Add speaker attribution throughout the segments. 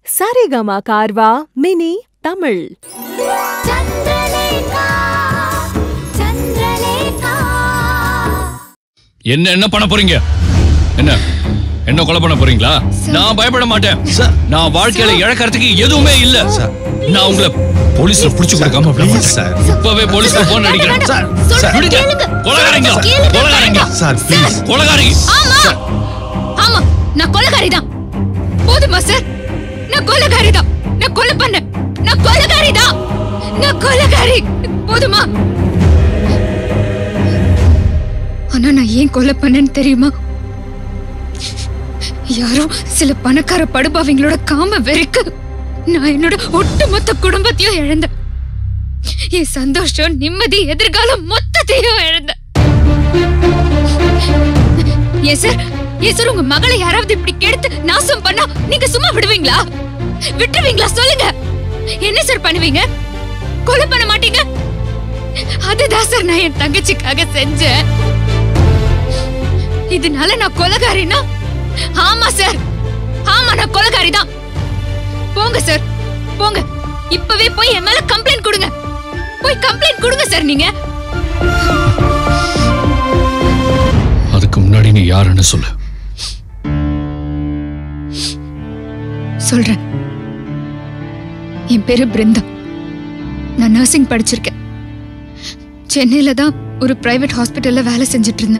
Speaker 1: Saregama Carvaan mini Tamil
Speaker 2: Chandralekha Chandralekha
Speaker 3: என்ன என்ன பண்ண போறீங்க என்ன என்ன கொலை பண்ண போறீங்களா நான் பயப்பட மாட்டேன் நான் வாழ்க்கையில இழக்கிறதுக்கு எதுவுமே இல்ல நான் உங்களை போலீஸ்ல புடிச்சு கொடுக்காம விட மாட்டேன் இப்பவே போலீஸ்ல போன் அடிக்கிறேன்
Speaker 2: சொல்றத
Speaker 3: விடுங்க.
Speaker 2: கேளுங்க.
Speaker 3: கொலைகாரங்க
Speaker 2: கேளுங்க.
Speaker 3: கொலைகாரங்க
Speaker 4: சார் ப்ளீஸ்
Speaker 3: கொலைகாரங்க
Speaker 2: ஆமா ஆமா நான் கொலைகாரி தான் போதுமா சார் நான் கொலைகாரி தான் நான் கொலை பண்ண நான் கொலைகாரி தான் நான் கொலைகாரி போதுமா ஆனா நான் ஏன் கொலை பண்ணேன்னு தெரியுமா யாரோ சில பணக்கார படுபாவிங்களோட காம வெறிக்கு நான் என்னோட ஒட்டுமொத்த குடும்பத்தையும் இழந்தேன் என் சந்தோஷம் நிம்மதி எதிர்காலம் மொத்தத்தையும் இழந்தேன் ஏன் சார் ஏன் சார் உங்க மகளை யாராவது இப்படி கெடுத்து நாசம் பண்ணா நீங்க சும்மா விடுவீங்களா விட்டுருவீங்களா சொல்லுங்க என்ன சார் பண்ணுவீங்க கொலை பண்ண மாட்டீங்க அதுதான் சார் நான் என் தங்கச்சிக்காக செஞ்சேன் இதனால நான் கொலைகாரினா ஆமா சார் ஆமா நான் கொலைகாரி தான் போங்க சார் போங்க இப்பவே போய் என் மேல கம்ப்ளைண்ட் கொடுங்க போய் கம்ப்ளைண்ட் கொடுங்க சார் நீங்க
Speaker 3: அதுக்கு முன்னாடி நீ யாருன்னு சொல்லு
Speaker 2: சொல்றேன் என் பேரு பிருந்தா நான் நர்சிங் படிச்சிருக்கேன் சென்னையில தான் ஒரு பிரைவேட் ஹாஸ்பிட்டல்ல வேலை செஞ்சுட்டு இருந்தேன்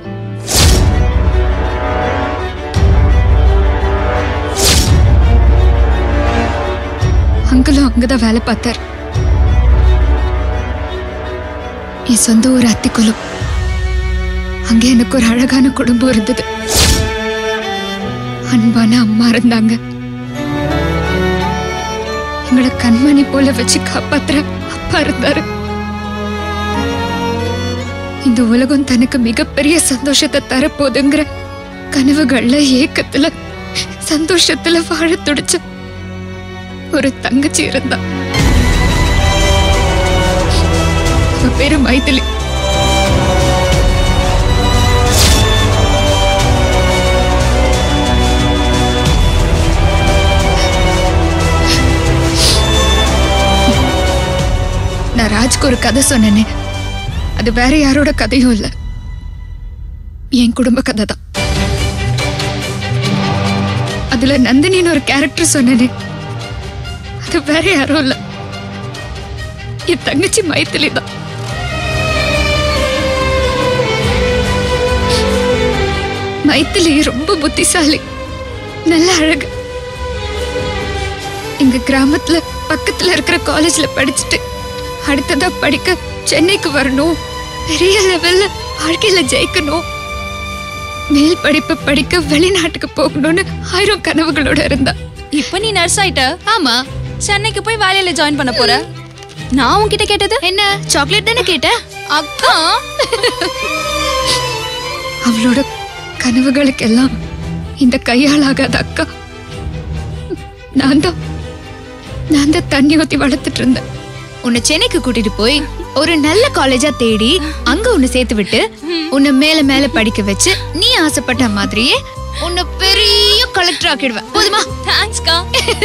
Speaker 2: அங்கிளும் அங்கதான் வேலை பார்த்தார் என் சொந்த ஊர் அத்திக்குளம் அங்க எனக்கு ஒரு அழகான குடும்பம் இருந்தது அன்பான அம்மா இருந்தாங்க எங்களை கண்மணி போல வச்சு காப்பாத்துற அப்பா இருந்தாரு இந்த உலகம் தனக்கு மிகப்பெரிய சந்தோஷத்தை தரப்போதுங்கிற கனவுகள்ல ஏக்கத்துல சந்தோஷத்துல வாழ துடிச்ச ஒரு தங்கச்சி இருந்தா அவ பேரு மைதிலி நான் ராஜ்க்கு ஒரு கதை சொன்னேனே அது வேற யாரோட கதையும் இல்ல என் குடும்ப கதை தான் அதுல நந்தினின்னு ஒரு கேரக்டர் சொன்னேனே அது வேற யாரும் இல்ல என் தங்கச்சி மைத்திலி தான் மைத்திலி ரொம்ப புத்திசாலி நல்ல அழகு எங்க கிராமத்துல பக்கத்துல இருக்கிற காலேஜ்ல படிச்சுட்டு அடுத்ததா படிக்க சென்னைக்கு வரணும் பெரிய லெவல்ல வாழ்க்கையில ஜெயிக்கணும் மேல் படிப்பு படிக்க வெளிநாட்டுக்கு போகணும்னு ஆயிரம் கனவுகளோட இருந்தா
Speaker 5: இப்ப நீ நர்ஸ் ஆயிட்ட
Speaker 2: ஆமா
Speaker 5: சென்னைக்கு போய் வேலையில ஜாயின் பண்ண போற நான் உன்கிட்ட கேட்டது
Speaker 2: என்ன சாக்லேட் தானே கேட்டேன்
Speaker 5: அக்கா
Speaker 2: அவளோட கனவுகளுக்கெல்லாம் இந்த கையால் ஆகாத அக்கா நான் தான் நான் தான் தண்ணி ஊத்தி வளர்த்துட்டு இருந்தேன் உன்னை சென்னைக்கு கூட்டிட்டு போய் ஒரு நல்ல காலேஜா தேடி அங்க உன்னை சேர்த்து விட்டு உன்னை மேல மேல படிக்க வச்சு நீ ஆசைப்பட்ட மாதிரியே உன்னை பெரிய கலெக்டர் ஆக்கிடுவேன் போதுமா
Speaker 5: தேங்க்ஸ்க்கா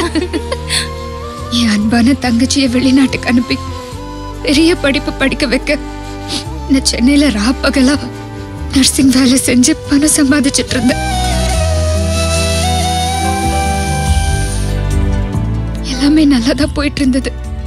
Speaker 2: என் அன்பான தங்கச்சியை வெளிநாட்டுக்கு அனுப்பி பெரிய படிப்பு படிக்க வைக்க நான் சென்னையில ராப்பகலா நர்சிங் வேலை செஞ்சு பணம் சம்பாதிச்சிட்டு இருந்தேன் எல்லாமே நல்லா போயிட்டு இருந்தது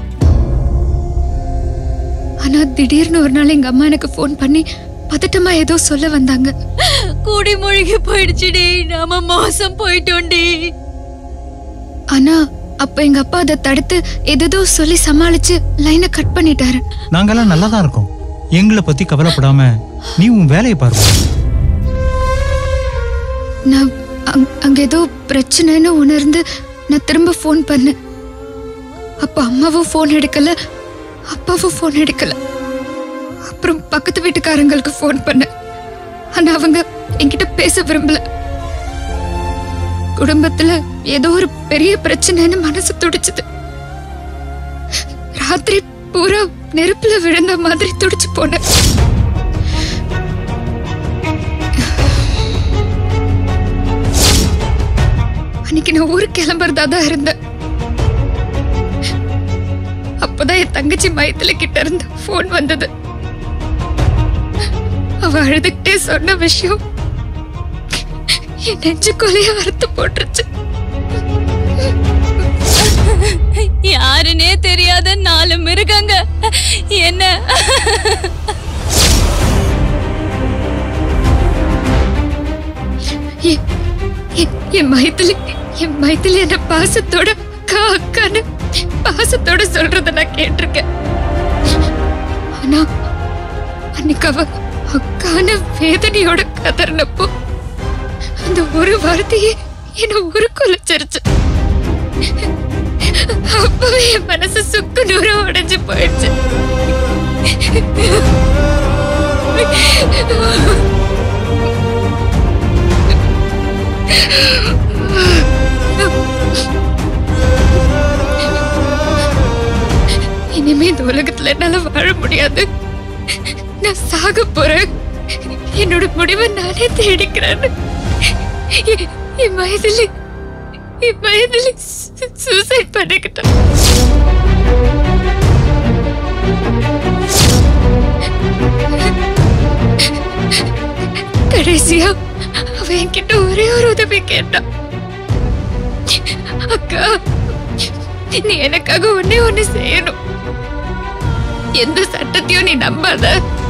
Speaker 2: ஆனா திடீர்னு ஒரு நாள் எங்க அம்மா எனக்கு ஃபோன் பண்ணி பதட்டமா ஏதோ சொல்ல வந்தாங்க
Speaker 5: கூடி மூழ்கி போயிடுச்சுடி நாம மோசம் போயிட்டோண்டி
Speaker 2: ஆனா அப்ப எங்க அப்பா அதை தடுத்து எதோ சொல்லி சமாளிச்சு லைனை கட் பண்ணிட்டாரு
Speaker 4: நாங்கெல்லாம் நல்லா தான் இருக்கோம் எங்களை பத்தி கவலைப்படாம நீ உன் வேலையை பாரு
Speaker 2: நான் அங்- அங்க ஏதோ பிரச்சனைன்னு உணர்ந்து நான் திரும்ப ஃபோன் பண்ணேன் அப்ப அம்மாவும் ஃபோன் எடுக்கல அப்பாவும் ஃபோன் எடுக்கல அப்புறம் பக்கத்து வீட்டுக்காரங்களுக்கு ஃபோன் பண்ணேன் ஆனா அவங்க என்கிட்ட பேச விரும்பல குடும்பத்துல ஏதோ ஒரு பெரிய பிரச்சனைன்னு மனசு துடிச்சது ராத்திரி பூரா நெருப்புல விழுந்த மாதிரி துடிச்சு போனேன் அன்னைக்கு நான் ஊருக்கு கிளம்புறதா தான் இருந்தேன் அப்பதான் என் தங்கச்சி மயத்துல கிட்ட இருந்து போன் வந்தது அவ அழுதுகிட்டே சொன்ன விஷயம் என் நெஞ்சு கொலைய அறுத்து போட்டுருச்சு
Speaker 5: யாருன்னே தெரியாத நாலு மிருகங்க என்ன
Speaker 2: என்- என்- என் மயத்துல என் மயத்துல என்ன பாசத்தோட அக்கா அக்கான்னு பாசத்தோட சொல்றத நான் கேட்டிருக்கேன் ஆனா அன்னைக்கு அவ அக்கான வேதனையோட கதறினப்போ அந்த ஒரு வார்த்தையே என்ன ஒரு கொலைச்சிருச்சு அப்பவே என் மனசு சுக்கு நூறம் உடைஞ்சு போயிடுச்சு இனிமே இந்த உலகத்துல என்னால வாழ முடியாது நான் சாக போறேன் என்னோட முடிவை நானே தேடிக்கிறேன் எ- என் வயதுல என் வயதுல சூசைட் பண்ணிக்கிட்டேன் கடைசியா அவ என்கிட்ட ஒரே ஒரு உதவி கேட்டான் அக்கா நீ எனக்காக ஒண்ணே ஒண்ணு செய்யணும் எந்த சட்டத்தையும் நீ நம்பாத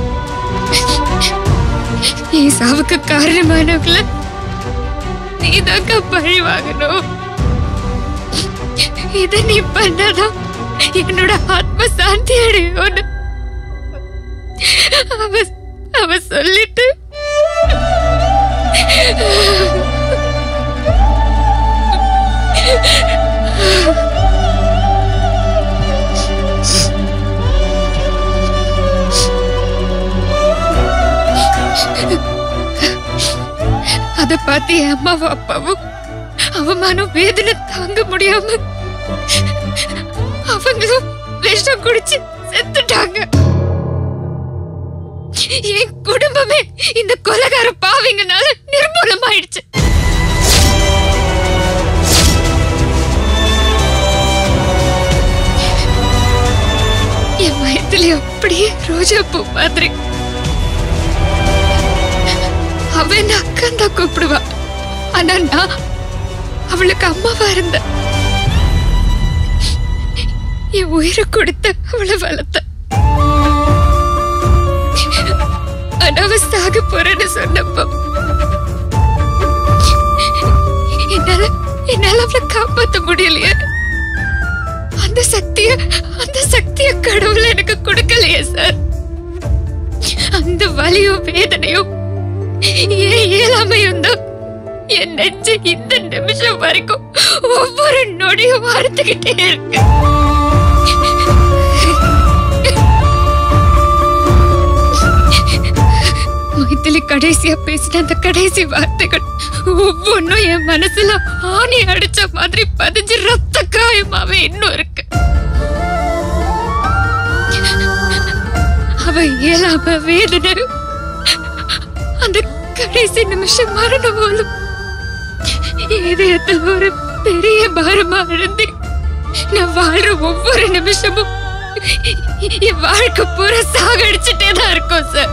Speaker 2: என் சாவுக்கு காரணமானவங்கள நீதாக்கா பழி வாங்கணும் இத நீ பண்ணாதான் என்னோட ஆத்ம சாந்தி அடையும்னு அவ அவ சொல்லிட்டு அத பார்த்து என் அம்மாவும் அப்பாவும் அவமானம் வேதனை தாங்க முடியாம அவங்களும் விஷம் குடிச்சு செத்துட்டாங்க என் குடும்பமே இந்த கொலகார பாவிங்கனால நிர்மூலமாயிடுச்சு என் வயத்துல அப்படியே ரோஜா பூ மாதிரி அவ என்ன அக்கன் தான் கூப்பிடுவா ஆனா நான் அவளுக்கு அம்மாவா இருந்த என் உயிரை கொடுத்த அவளை வளர்த்த ஆனா அவ சாக போறேன்னு சொன்னப்போ என்னால என்னால அவளை காப்பாத்த முடியலையே அந்த சக்திய அந்த சக்திய கடவுள் எனக்கு கொடுக்கலையே சார் அந்த வலியும் வேதனையும் ஏன் இயலாமையும் தான் என் நெஞ்சு இந்த நிமிஷம் வரைக்கும் ஒவ்வொரு நொடியும் வார்த்துக்கிட்டே இருக்கு மைத்திலி கடைசியா பேசின அந்த கடைசி வார்த்தைகள் ஒவ்வொன்றும் என் மனசுல ஆணி அடிச்ச மாதிரி பதிஞ்சு ரத்த காயமாவே இன்னும் இருக்கு அவ இயலாம வேதனை அந்த கடைசி நிமிஷம் மரணம் போலும் இதயத்தில் ஒரு பெரிய பாரமா இருந்து நான் வாழ்ற ஒவ்வொரு நிமிஷமும் என் வாழ்க்கை பூரா சாகடிச்சுட்டே தான் இருக்கும் சார்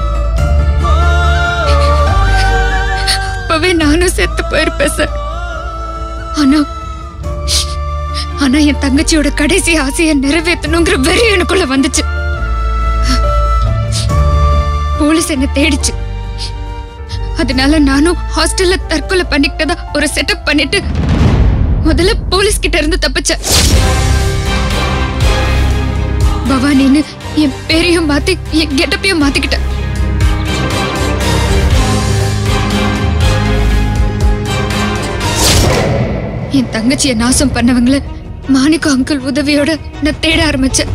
Speaker 2: அப்பவே நானும் செத்து போயிருப்பேன் சார் ஆனா ஆனா என் தங்கச்சியோட கடைசி ஆசையை நிறைவேற்றணுங்கிற வெறி எனக்குள்ள வந்துச்சு போலீஸ் என்ன தேடிச்சு அதனால நானும் ஹாஸ்டல்ல தற்கொலை பண்ணிக்கிட்டதா ஒரு செட்டப் பண்ணிட்டு முதல்ல போலீஸ் கிட்ட இருந்து தப்பிச்சேன் பவானின்னு என் பேரையும் மாத்தி என் கெட்டப்பையும் மாத்திக்கிட்டேன் என் தங்கச்சியை நாசம் பண்ணவங்கள மாணிக்க அங்கிள் உதவியோட நான் தேட ஆரம்பிச்சேன்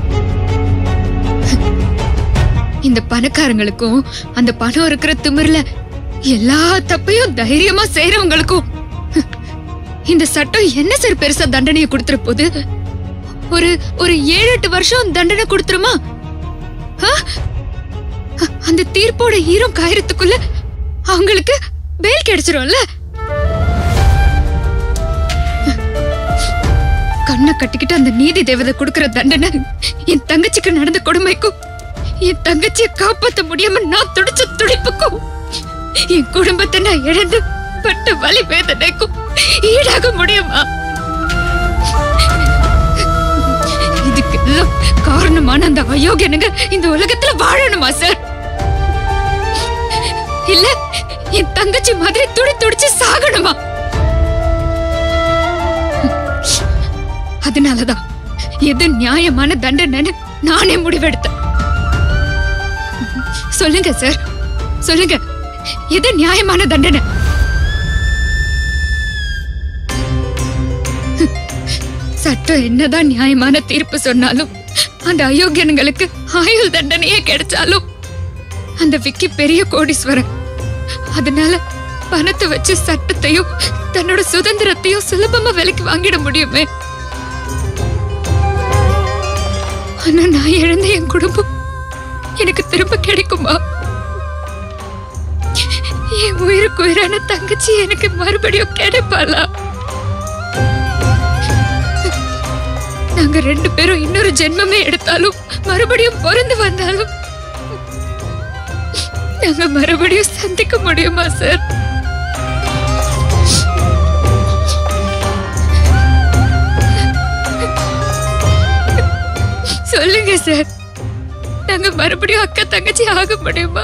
Speaker 2: இந்த பணக்காரங்களுக்கும் அந்த பணம் இருக்கிற திமிர்ல எல்லா தப்பையும் தைரியமா செய்யறவங்களுக்கும் இந்த சட்டம் என்ன சார் பெருசா தண்டனையை கொடுத்துற போது ஒரு ஒரு ஏழு எட்டு வருஷம் தண்டனை கொடுத்துருமா ஆ? அ- அந்த தீர்ப்போட ஈரம் காயறதுக்குள்ள அவங்களுக்கு பெயில் கிடைச்சிரும்ல கண்ணை கட்டிக்கிட்டு அந்த நீதி தேவதை கொடுக்கிற தண்டனை என் தங்கச்சிக்கு நடந்த கொடுமைக்கும் என் தங்கச்சியை காப்பாத்த முடியாம நான் துடிச்ச துடிப்புக்கும் என் குடும்பத்தை நான் இழந்து பட்ட வலி வேதனைக்கும் ஈடாக முடியுமா இதுக்கெல்லாம் காரணமான அந்த அயோக்கியனுங்க இந்த உலகத்துல வாழணுமா சார் இல்ல என் தங்கச்சி மாதிரி துடி துடிச்சு சாகணுமா அதனாலதான் எது நியாயமான தண்டனைன்னு நானே முடிவெடுத்தேன் சொல்லுங்க சார் சொல்லுங்க எது நியாயமான தண்டனை சட்டம் என்னதான் நியாயமான தீர்ப்பு சொன்னாலும் அந்த அயோக்கியனுங்களுக்கு ஆயுள் தண்டனையே கிடைச்சாலும் அந்த விக்கி பெரிய கோடீஸ்வரன் அதனால பணத்தை வச்சு சட்டத்தையும் தன்னோட சுதந்திரத்தையும் சுலபமா விலைக்கு வாங்கிட முடியுமே ஆனா நான் இழந்த என் குடும்பம் எனக்கு திரும்ப கிடைக்குமா என் உயிருக்கு உயிரான தங்கச்சி எனக்கு மறுபடியும் கிடைப்பாளா நாங்க ரெண்டு பேரும் இன்னொரு ஜென்மமே எடுத்தாலும் மறுபடியும் பிறந்து வந்தாலும் நாங்க மறுபடியும் சந்திக்க முடியுமா சார் சொல்லுங்க சார் நாங்க மறுபடியும் அக்கா தங்கச்சி ஆக முடியுமா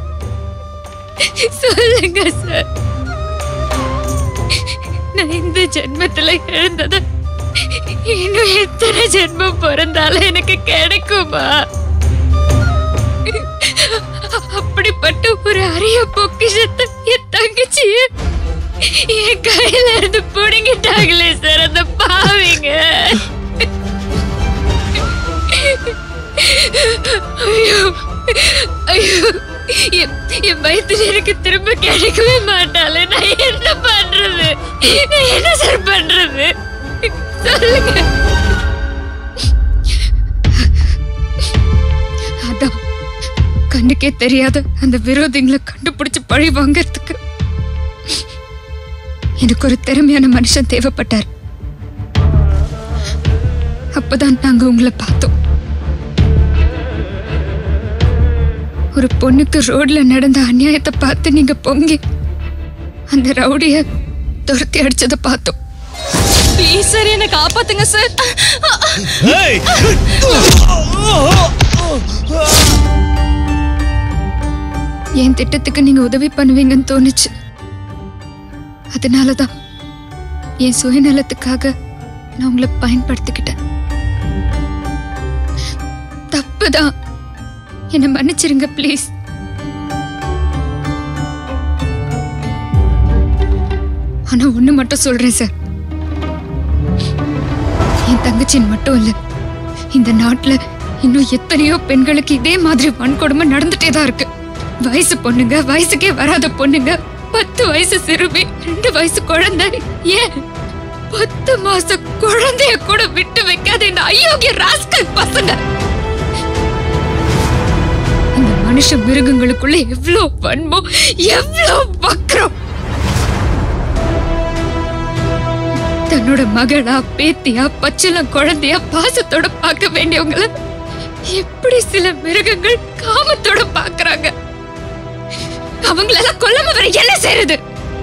Speaker 2: சொல்லுங்க சார் நான் இந்த ஜென்மத்துல இழந்தத இன்னும் எத்தனை ஜென்மம் பிறந்தாலும் எனக்கு கிடைக்குமா அப்படிப்பட்ட ஒரு அரிய பொக்கிஷத்தை என் தங்கச்சிய என் கையில இருந்து புடுங்கிட்டாங்களே சார் அந்த பாவிங்க ஐயோ ஐயோ என் என் வயித்துல எனக்கு திரும்ப கிடைக்கவே மாட்டாளே நான் என்ன பண்றது நான் என்ன சார் பண்றது சொல்லுங்க அதான் கண்ணுக்கே தெரியாத அந்த விரோதிங்களை கண்டுபிடிச்சு பழி வாங்கறதுக்கு எனக்கு ஒரு திறமையான மனுஷன் தேவைப்பட்டார் அப்பதான் நாங்க உங்களை பார்த்தோம் ஒரு பொண்ணுக்கு ரோட்ல நடந்த அநியாயத்தை பார்த்து நீங்க பொங்கி அந்த ரவுடிய துரத்தி அடிச்சதை பார்த்தோம்
Speaker 5: ப்ளீஸ் சார் என்ன காப்பாத்துங்க சார்
Speaker 2: என் திட்டத்துக்கு நீங்க உதவி பண்ணுவீங்கன்னு தோணுச்சு அதனாலதான் என் சுயநலத்துக்காக நான் உங்களை பயன்படுத்திக்கிட்டேன் தப்புதான் என்னை மன்னிச்சிருங்க ப்ளீஸ் ஆனா ஒண்ணு மட்டும் சொல்றேன் சார் என் தங்கச்சின் மட்டும் இல்ல இந்த நாட்டுல இன்னும் எத்தனையோ பெண்களுக்கு இதே மாதிரி வன்கொடுமை நடந்துட்டே தான் இருக்கு வயசு பொண்ணுங்க வயசுக்கே வராத பொண்ணுங்க பத்து வயசு சிறுமி ரெண்டு வயசு குழந்தை ஏன் பத்து மாச குழந்தைய கூட விட்டு வைக்காத இந்த அயோக்கிய ராஸ்கல் பசங்க இந்த மனுஷ மிருகங்களுக்குள்ள எவ்வளவு வன்மம் எவ்வளவு வக்ரம் தன்னோட மகளா பேத்தியா பச்சளம் குழந்தையா பாசத்தோட பார்க்க வேண்டியவங்கள எப்படி சில மிருகங்கள் காமத்தோட பாக்குறாங்க அவங்களெல்லாம் கொல்லாம வேற என்ன செய்யறது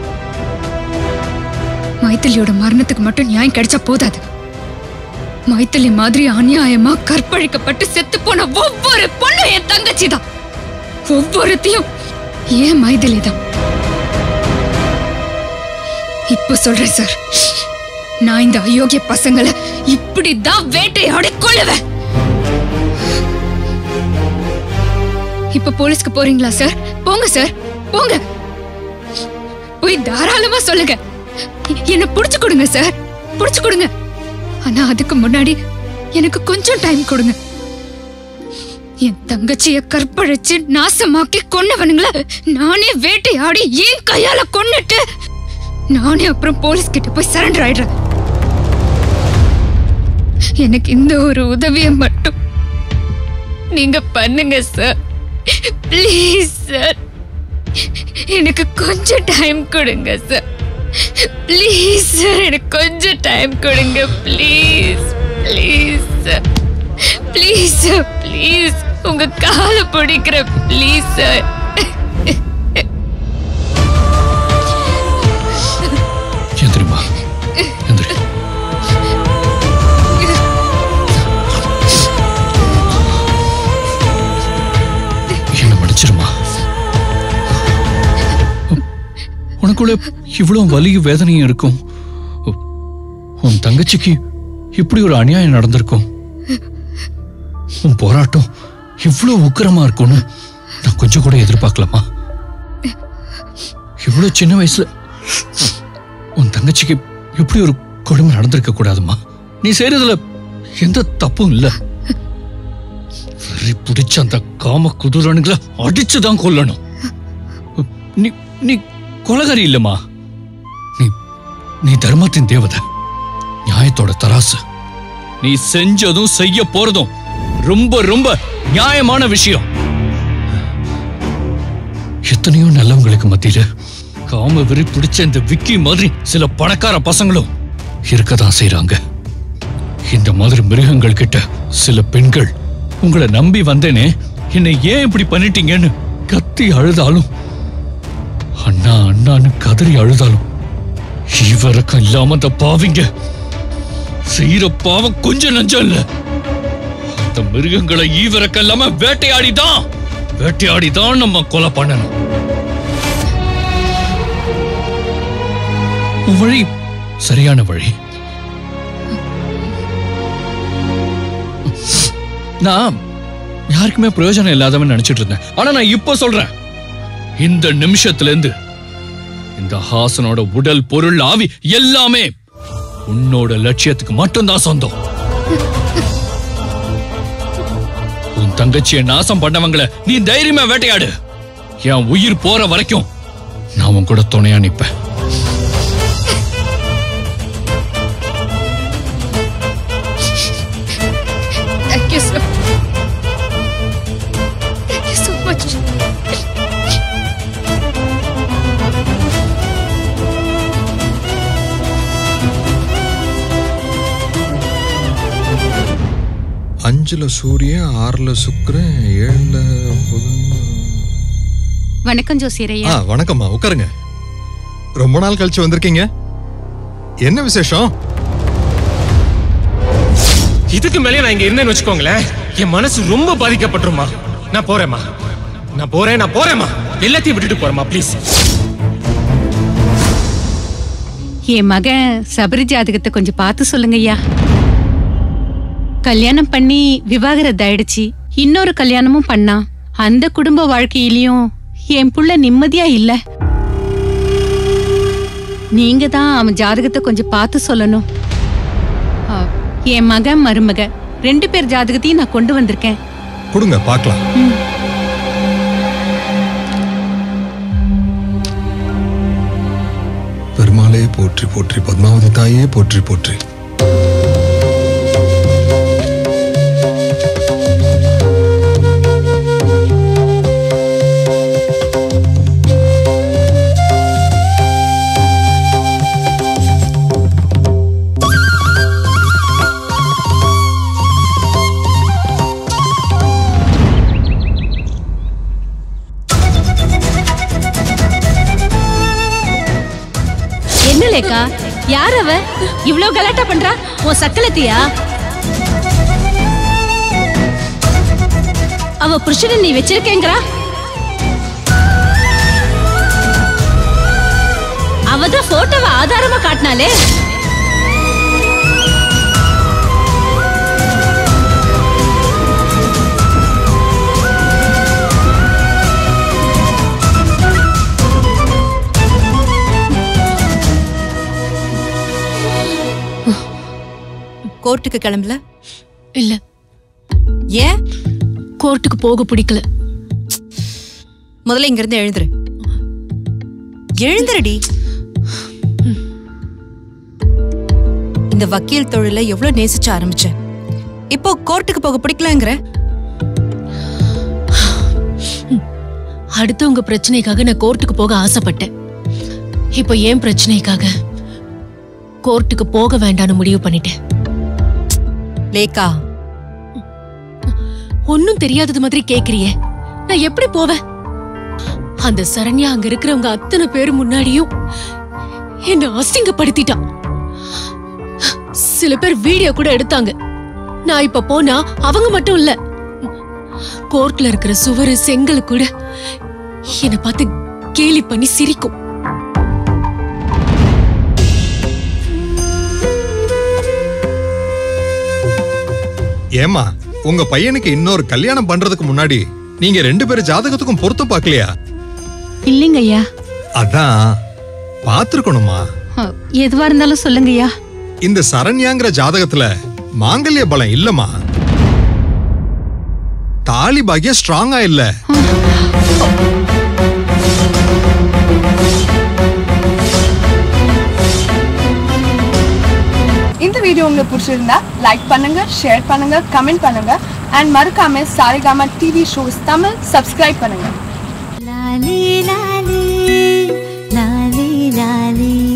Speaker 2: மைத்திலியோட மரணத்துக்கு மட்டும் நியாயம் கிடைச்சா போதாது மைத்திலி மாதிரி அநியாயமா கற்பழிக்கப்பட்டு செத்து போன ஒவ்வொரு பொண்ணும் என் தங்கச்சி தான் ஒவ்வொருத்தையும் ஏன் மைதிலி தான் இப்ப சொல்றேன் சார் நான் இந்த அயோக்கிய பசங்களை இப்படிதான் வேட்டையாடி கொள்ளுவேன் இப்ப போலீஸ்க்கு போறீங்களா சார் போங்க சார் போங்க போய் தாராளமா சொல்லுங்க என்ன புடிச்சு கொடுங்க சார் புடிச்சு கொடுங்க ஆனா அதுக்கு முன்னாடி எனக்கு கொஞ்சம் டைம் கொடுங்க என் தங்கச்சிய கற்பழிச்சு நாசமாக்கி கொன்னவனுங்கள நானே வேட்டையாடி ஏன் கையால கொன்னுட்டு நானே அப்புறம் போலீஸ் கிட்ட போய் சரண்டர் ஆயிடுறேன் எனக்கு இந்த ஒரு உதவியை மட்டும் நீங்க பண்ணுங்க சார் ப்ளீஸ் சார் எனக்கு கொஞ்சம் டைம் கொடுங்க சார் ப்ளீஸ் சார் எனக்கு கொஞ்சம் டைம் கொடுங்க please please sir please sir please உங்க காலை பிடிக்கிற ப்ளீஸ் சார்
Speaker 3: எந்திரிமா எந்திரி என்ன மன்னிச்சிருமா உனக்குள்ள இவ்வளவு வலியும் வேதனையும் இருக்கும் உன் தங்கச்சிக்கு இப்படி ஒரு அநியாயம் நடந்திருக்கும் உன் போராட்டம் இவ்வளவு உக்கிரமா இருக்கும்னு நான் கொஞ்சம் கூட எதிர்பார்க்கலாமா இவ்வளவு சின்ன வயசுல உன் தங்கச்சிக்கு இப்படி ஒரு கொடுமை நடந்திருக்க கூடாதுமா நீ செய்யறதுல எந்த தப்பும் இல்ல வெறி பிடிச்ச அந்த காம குதிரனுங்களை அடிச்சுதான் கொல்லணும் நீ நீ கொலகாரி இல்லம்மா நீ நீ தர்மத்தின் தேவதை நியாயத்தோட தராசு நீ செஞ்சதும் செய்ய போறதும் ரொம்ப ரொம்ப நியாயமான விஷயம் எத்தனையோ நல்லவங்களுக்கு மத்தியில காம வெறி பிடிச்ச இந்த விக்கி மாதிரி சில பணக்கார பசங்களும் இருக்கதான் செய்றாங்க இந்த மாதிரி மிருகங்கள் கிட்ட சில பெண்கள் உங்களை நம்பி வந்தேனே என்னை ஏன் இப்படி பண்ணிட்டீங்கன்னு கத்தி அழுதாலும் அண்ணா அண்ணான்னு கதறி அழுதாலும் இவரக்கம் இல்லாம அந்த பாவிங்க செய்யற பாவம் கொஞ்சம் நஞ்சம் இல்ல அந்த மிருகங்களை ஈவிரக்கம் இல்லாம வேட்டையாடிதான் வேட்டையாடிதான் நம்ம கொலை பண்ணணும் உன் வழி சரியான வழி நான் யாருக்குமே பிரயோஜனம் இல்லாதவன் நினைச்சிட்டு இருந்தேன் ஆனா நான் இப்ப சொல்றேன் இந்த நிமிஷத்துல இருந்து இந்த ஹாசனோட உடல் பொருள் ஆவி எல்லாமே உன்னோட லட்சியத்துக்கு மட்டும்தான் சொந்தம் உன் தங்கச்சியை நாசம் பண்ணவங்கள நீ தைரியமா வேட்டையாடு என் உயிர் போற வரைக்கும் நான் உன் கூட துணையா நிப்பேன்
Speaker 2: thank you sir thank you so much
Speaker 6: அஞ்சுல சூரியன் ஆறுல சுக்கிரன் ஏழுல புதன்
Speaker 7: வணக்கம் ஜோசியரையா
Speaker 6: ஆ வணக்கம்மா உட்காருங்க ரொம்ப நாள் கழிச்சு வந்திருக்கீங்க என்ன விசேஷம்
Speaker 8: இதுக்கு மேலே நான் இங்க இருந்தேன்னு வச்சுக்கோங்களேன் என் மனசு ரொம்ப பாதிக்கப்பட்டுருமா நான் போறேம்மா நான் போறேன் நான் போறேம்மா எல்லாத்தையும் விட்டுட்டு போறேம்மா ப்ளீஸ்
Speaker 7: என் மகன் சபரி ஜாதகத்தை கொஞ்சம் பார்த்து சொல்லுங்கய்யா கல்யாணம் பண்ணி விவாகரத்து ஆயிடுச்சு இன்னொரு கல்யாணமும் பண்ணா அந்த குடும்ப வாழ்க்கையிலயும் என் புள்ள நிம்மதியா இல்ல நீங்க தான் அவன் ஜாதகத்தை கொஞ்சம் பார்த்து சொல்லணும் ஆ, என் மகன் மருமக ரெண்டு பேர் ஜாதகத்தையும் நான் கொண்டு வந்திருக்கேன்
Speaker 6: கொடுங்க பார்க்கலாம் பெருமாளே போற்றி போற்றி பத்மாவதி தாயே போற்றி போற்றி
Speaker 5: என்ன லேக்கா யார் அவ இவ்ளோ கலாட்டா பண்றா உன் சக்கலத்தியா அவ புருஷனை நீ வச்சிருக்கேங்கிறா அவதான் போட்டோவை ஆதாரமா காட்டினாலே
Speaker 9: கோர்ட்டுக்கு கிளம்பல
Speaker 5: இல்ல
Speaker 9: ஏன்
Speaker 5: கோர்ட்டுக்கு போக பிடிக்கல
Speaker 9: முதல்ல இங்க இருந்து எழுந்துரு எழுந்துருடி இந்த வக்கீல் தொழிலை எவ்வளவு நேசிச்சு ஆரம்பிச்சேன் இப்போ கோர்ட்டுக்கு போக பிடிக்கலங்கிற
Speaker 5: அடுத்தவங்க பிரச்சனைக்காக நான் கோர்ட்டுக்கு போக ஆசைப்பட்டேன் இப்போ ஏன் பிரச்சனைக்காக கோர்ட்டுக்கு போக வேண்டாம்னு முடிவு பண்ணிட்டேன்
Speaker 9: லேக்கா
Speaker 5: ஒன்னும் தெரியாதது மாதிரி கேக்குறியே நான் எப்படி போவேன் அந்த சரண்யா அங்க இருக்கிறவங்க அத்தனை பேர் முன்னாடியும் என்ன அசிங்கப்படுத்திட்டான் சில பேர் வீடியோ கூட எடுத்தாங்க நான் இப்ப போனா அவங்க மட்டும் இல்ல கோர்ட்ல இருக்கிற சுவரு செங்கல் கூட என்ன பார்த்து கேலி பண்ணி சிரிக்கும்
Speaker 6: ஏமா உங்க பையனுக்கு இன்னொரு கல்யாணம் பண்றதுக்கு முன்னாடி நீங்க ரெண்டு பேரும் ஜாதகத்துக்கும் பொருத்தம் பார்க்கலையா
Speaker 7: இல்லைங்க ஐயா
Speaker 6: அதான் பார்த்திருக்கணுமா
Speaker 7: அஹ், எதுவா இருந்தாலும் சொல்லுங்க ஐயா
Speaker 6: இந்த சரண்யாங்கிற ஜாதகத்துல மாங்கல்ய பலம் இல்லம்மா தாலி பாக்கியம் ஸ்ட்ராங்கா இல்ல
Speaker 10: இந்த வீடியோ உங்களுக்கு பிடிச்சிருந்தா லைக் பண்ணுங்க ஷேர் பண்ணுங்க கமெண்ட் பண்ணுங்க அண்ட் மறக்காம Saregama TV shows Tamil subscribe பண்ணுங்க
Speaker 11: லாலி லாலி லாலி லாலி